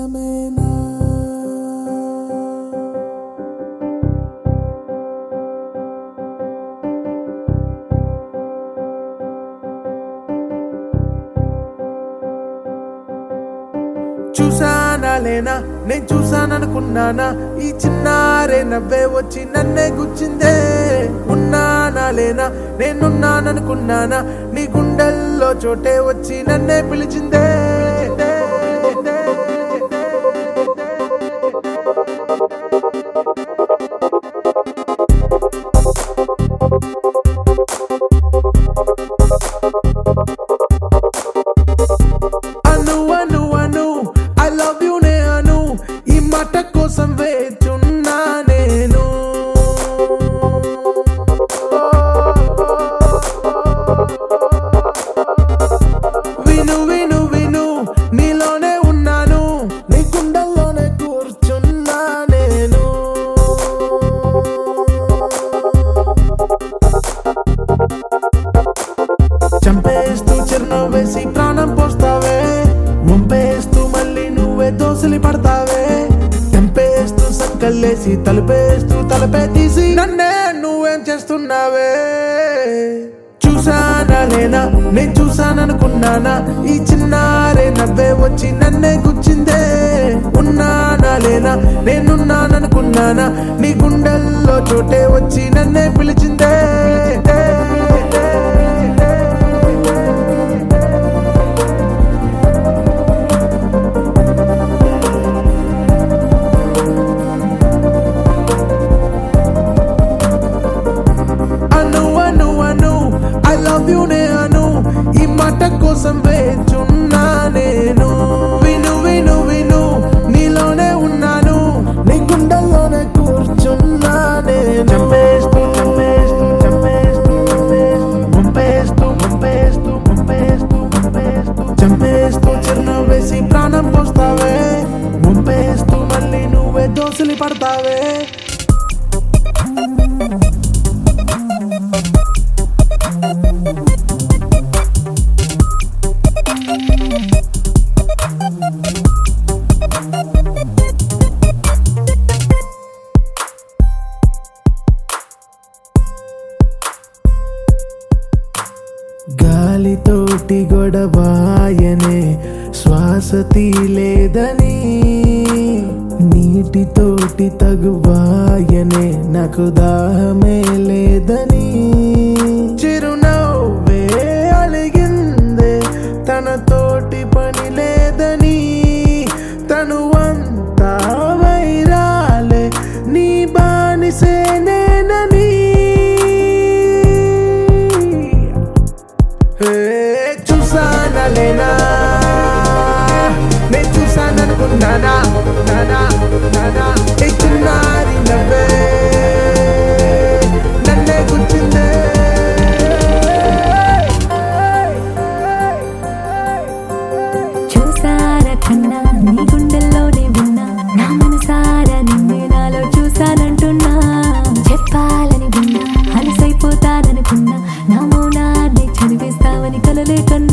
కోసమేనా చూసానా లేనా నేను చూసాననుకున్నానా ఈ చిన్నారే నవ్వే వచ్చి నన్నే గుచ్చిందే ఉన్నానా లేనా నేనున్నాననుకున్నానా నీ గుండెల్లో చోటే వచ్చి నన్నే పిలిచిందే Anu Anu Anu I love you నే అను ఈ మాట కోసం వేచున్నా నేను విను విను విను నీలోనే ఉన్నాను నీ గుండెల్లోనే కూర్చున్నా నేను చంపేస్తూ చిరునవ్వు వేసి ప్రాణం పోస్తావే వంపేస్తూ మళ్ళీ నువ్వే దోసలి పడతావే తెంపేస్తూ సంకల్లేసి తలుపేస్తూ తలపే తీసి నన్నే నువ్వేం చేస్తున్నావే చూసానా లేనా నేను చూసాననుకున్నానా ఈ చిన్నారే నవ్వే వచ్చి నన్నే గుచ్చిందే ఉన్నానా లేనా నేనున్నాననుకున్నానా నీ గుండెల్లో చోటే వచ్చి నన్నే పిలిచిందే Anu Anu Anu I love you నే అను ఈ మాట కోసం వేచున్నా నేను విను విను విను నీలోనే ఉన్నాను నీ గుండెల్లోనే కూర్చున్నా నేను చంపేస్తూ చంపేస్తూ చంపేస్తూ చంపేస్తూ పంపేస్తూ పంపేస్తూ పంపేస్తూ చంపేస్తూ చిరునవ్వు వేసి ప్రాణం పోస్తావే పంపేస్తూ మళ్ళీ నువ్వే దోసులు పడతావే గాలితోటి గొడవాయనే శ్వాస తీలేదని నీటితోటి తగువాయనే నాకు దాహమే లేదని చిరునవ్వే అలిగిందే తనతోటి పని లేదని తను అంతా వైరాలే నీ బానిసేనేనని హే, చూసానా లేనా నేను చూసాననుకున్నానా నానా నానా ఈ చిన్నారి నవ్వే నన్నే గుచ్చిందే చూసారా కన్నా నీ గుండెల్లోనే ఉన్నా నా మనసారా నిన్నే నాలో చూసానంటున్నా చెప్పాలని విన్నా అలసైపోతాననుకున్నా నా మౌనాన్ని చదివేస్తావని కలలే కన్నా